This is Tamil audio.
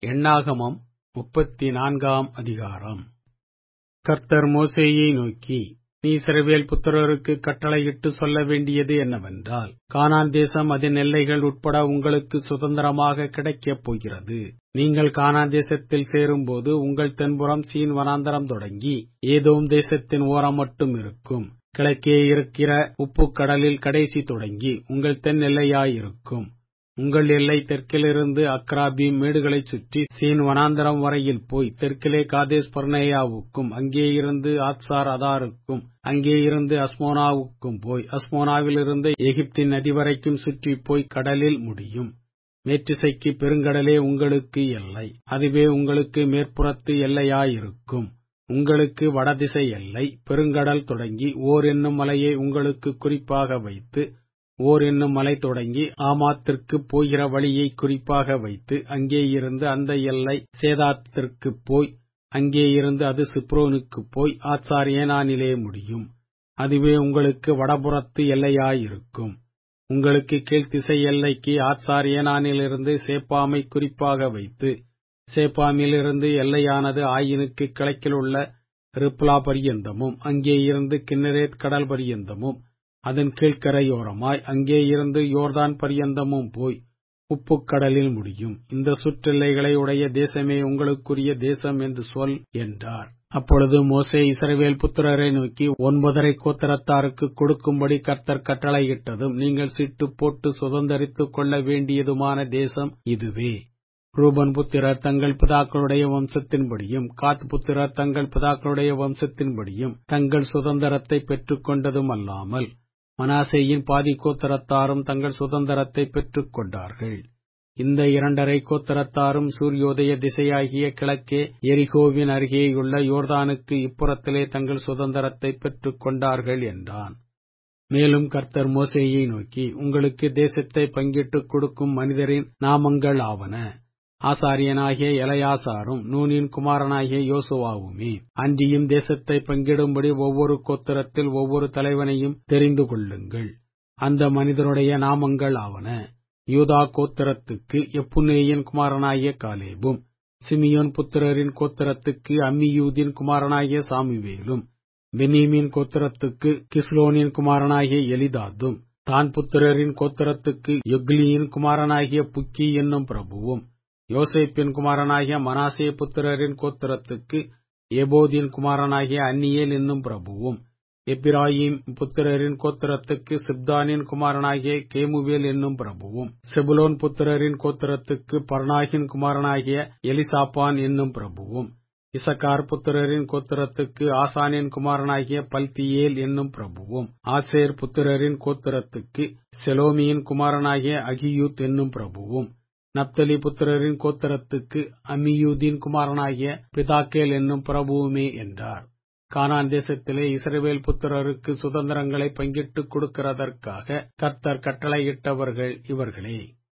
எண்ணாகமம் முப்பத்தி நான்காம் அதிகாரம் கர்த்தர் மோசேயை நோக்கி நீ இஸ்ரவேல் புத்திரருக்கு கட்டளையிட்டு சொல்ல வேண்டியது என்னவென்றால் கானான் தேசம் அதன் எல்லைகள் உட்பட உங்களுக்கு சுதந்திரமாக கிடைக்கப் போகிறது நீங்கள் கானான் தேசத்தில் சேரும்போது உங்கள் தென்புறம் சீன் வனாந்தரம் தொடங்கி ஏதோம் தேசத்தின் ஓரம் மட்டும் இருக்கும் கிழக்கே இருக்கிற உப்புக் கடலில் கடைசி தொடங்கி உங்கள் தென் எல்லையாயிருக்கும் உங்கள் எல்லை தெற்கிலிருந்து அக்ராபீம் மேடுகளைச் சுற்றி சீன் வனாந்தரம் வரையில் போய் தெற்கிலே காதேஸ் பர்னேயாவுக்கும் அங்கேயிருந்து ஆத்சார் அதாருக்கும் அங்கேயிருந்து அஸ்மோனாவுக்கும் போய் அஸ்மோனாவிலிருந்து எகிப்தின் நதி வரைக்கும் சுற்றிப் போய் கடலில் முடியும் மேற்றிசைக்கு பெருங்கடலே உங்களுக்கு எல்லை அதுவே உங்களுக்கு மேற்புறத்து எல்லையாயிருக்கும் உங்களுக்கு வடதிசை எல்லை பெருங்கடல் தொடங்கி ஓர் என்னும் மலையை உங்களுக்கு குறிப்பாக வைத்து ஓர் என்னும் மலை தொடங்கி ஆமாத்திற்குப் போகிற வழியை குறிப்பாக வைத்து அங்கேயிருந்து அந்த எல்லை சேதாத்திற்குப் போய் அங்கேயிருந்து அது சிப்ரோனுக்குப் போய் ஆத்சார் ஏனானிலே முடியும் அதுவே உங்களுக்கு வடபுறத்து எல்லையாயிருக்கும் உங்களுக்கு கீழ்த்திசை எல்லைக்கு ஆத்சார் ஏனானிலிருந்து சேப்பாமை குறிப்பாக வைத்து சேப்பாமிலிருந்து எல்லையானது ஆயினுக்கு கிழக்கிலுள்ள ரிப்லா பரியந்தமும் அங்கேயிருந்து கிண்ணரேத் கடல் பரியந்தமும் அதன் கீழ்க்கரையோரமாய் அங்கேயிருந்து யோர்தான் பரியந்தமும் போய் உப்புக் கடலில் முடியும் இந்த சுற்றெல்லைகளை உடைய தேசமே உங்களுக்குரிய தேசம் என்று சொல் என்றார் அப்பொழுது மோசே இஸ்ரவேல் புத்திரரை நோக்கி ஒன்பதரை கோத்திரத்தாருக்கு கொடுக்கும்படி கர்த்தர் கட்டளையிட்டதும் நீங்கள் சீட்டு போட்டு சுதந்திரித்துக் கொள்ள வேண்டியதுமான தேசம் இதுவே ரூபன் புத்திரர் தங்கள் பிதாக்களுடைய வம்சத்தின்படியும் காத் புத்திரர் தங்கள் பிதாக்களுடைய வம்சத்தின்படியும் தங்கள் சுதந்திரத்தை பெற்றுக் கொண்டதும் அல்லாமல் மனாசேயின் பாதி கோத்தரத்தாரும் தங்கள் சுதந்திரத்தை பெற்றுக் கொண்டார்கள் இந்த இரண்டரை கோத்தரத்தாரும் சூரியோதய திசையாகிய கிழக்கே எரிகோவின் அருகேயுள்ள யோர்தானுக்கு இப்புறத்திலே தங்கள் சுதந்திரத்தை பெற்றுக் கொண்டார்கள் என்றான் மேலும் கர்த்தர் மோசேயை நோக்கி உங்களுக்கு தேசத்தை பங்கிட்டுக் கொடுக்கும் மனிதரின் நாமங்கள் ஆவன ஆசாரியனாகிய எலையாசாரும் நூனின் குமாரனாகிய யோசுவாவுமே அன்றியும் தேசத்தை பங்கிடும்படி ஒவ்வொரு கோத்திரத்தில் ஒவ்வொரு தலைவனையும் தெரிந்து கொள்ளுங்கள் அந்த மனிதருடைய நாமங்கள் ஆவன யூதா கோத்திரத்துக்கு எப்புனேயின் குமாரனாகிய காலேபும் சிமியோன் புத்திரரின் கோத்திரத்துக்கு அம்மியூதின் குமாரனாகிய சாமுவேலும் பெனீமின் கோத்திரத்துக்கு கிஸ்லோனின் குமாரனாகிய எலிதாதும் தான் புத்திரரின் கோத்திரத்துக்கு யொக்லியின் குமாரனாகிய புக்கி என்னும் பிரபுவும் யோசேப்பின் குமாரனாகிய மனாசே புத்திரரின் கோத்திரத்துக்கு ஏபோதின் குமாரனாகிய அந்நியேல் என்னும் பிரபுவும் எப்பிராயிம் புத்திரரின் கோத்திரத்துக்கு சிப்தானின் குமாரனாகிய கேமுவேல் என்னும் பிரபுவும் செபுலோன் புத்திரரின் கோத்திரத்துக்கு பர்னாகின் குமாரனாகிய எலிசாப்பான் என்னும் பிரபுவும் இசக்கார் புத்திரரின் கோத்திரத்துக்கு ஆசானின் குமாரனாகிய பல்தியேல் என்னும் பிரபுவும் ஆசேர் புத்திரரின் கோத்திரத்துக்கு செலோமியின் குமாரனாகிய அகியூத் என்னும் பிரபுவும் நப்தலி புத்திரரின் கோத்திரத்துக்கு அமியூதின் குமாரனாகிய பிதாக்கேல் என்னும் பிரபுவுமே என்றார் கானான் தேசத்திலே இஸ்ரவேல் புத்திரருக்கு சுதந்திரங்களை பங்கிட்டுக் கொடுக்கிறதற்காக கர்த்தர் கட்டளையிட்டவர்கள் இவர்களே